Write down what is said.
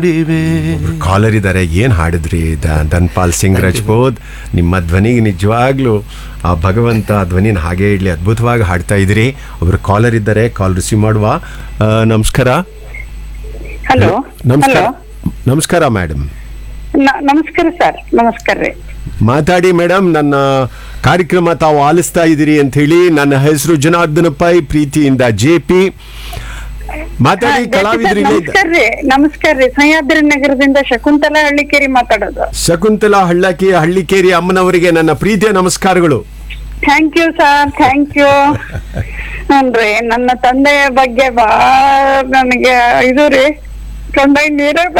ನುಡಿವೆ caller ಇದ್ದಾರೆ ಏನು ಹಾಡಿದ್ರಿ ದ- ಧನ್ಪಾಲ್ ಸಿಂಗ್ ರಜಪೂತ್ ನಿಮ್ಮ ಧ್ವನಿಗೆ ನಿಜವಾಗ್ಲೂ ಆ ಭಗವಂತ ಆ ಧ್ವನಿನ ಹಾಗೆ ಇಡ್ಲಿ ಅದ್ಭುತವಾಗಿ ಹಾಡ್ತಾ ಇದ್ದೀರಿ ಒಬ್ರು ಕಾಲರ್ ಇದ್ದಾರೆ ಕಾಲ್ ರಿಸೀವ್ ಮಾಡುವ ಆ, ನಮಸ್ಕಾರ ಹಲೋ ನಮಸ್ಕಾರ ಹಲೋ ನಮಸ್ಕಾರ ಮೇಡಮ್ ನಮಸ್ಕಾರ ಸರ್ ನಮಸ್ಕಾರ ರೀ ಮಾತಾಡಿ ಮೇಡಮ್ ನನ್ನ ಕಾರ್ಯಕ್ರಮ ತಾವು ಆಲಿಸ್ತಾ ಇದ್ದೀರಿ ಅಂತ ಹೇಳಿ ನನ್ನ ಹೆಸರು ಜನಾರ್ದನ ಪೈ ಪ್ರೀತಿಯಿಂದ ಜೆ ಪಿ ಮಾತಾಡಿ ಕಲಾವಿದರಿಗೆ ನಮಸ್ಕಾರ ರೀ ನಮಸ್ಕಾರ ರೀ ಸಹ್ಯಾದ್ರಿ ನಗರದಿಂದ ಶಕುಂತಲಾ ಹಳ್ಳಿಕೇರಿ ಮಾತಾಡೋದು ಶಕುಂತಲಾ ಹಳ್ಳಕಿ ಹಳ್ಳಿಕೇರಿ ಅಮ್ಮನವರಿಗೆ ನನ್ನ ಪ್ರೀತಿಯ ನಮಸ್ಕಾರಗಳು thank you sir thank you ಹ್ಞೂನ್ರಿ ನನ್ನ ತಂದೆಯ ಬಗ್ಗೆ ಬಹಳ ನನಗೆ ಇದು ರೀ ತಂದೆ ನೀರೇ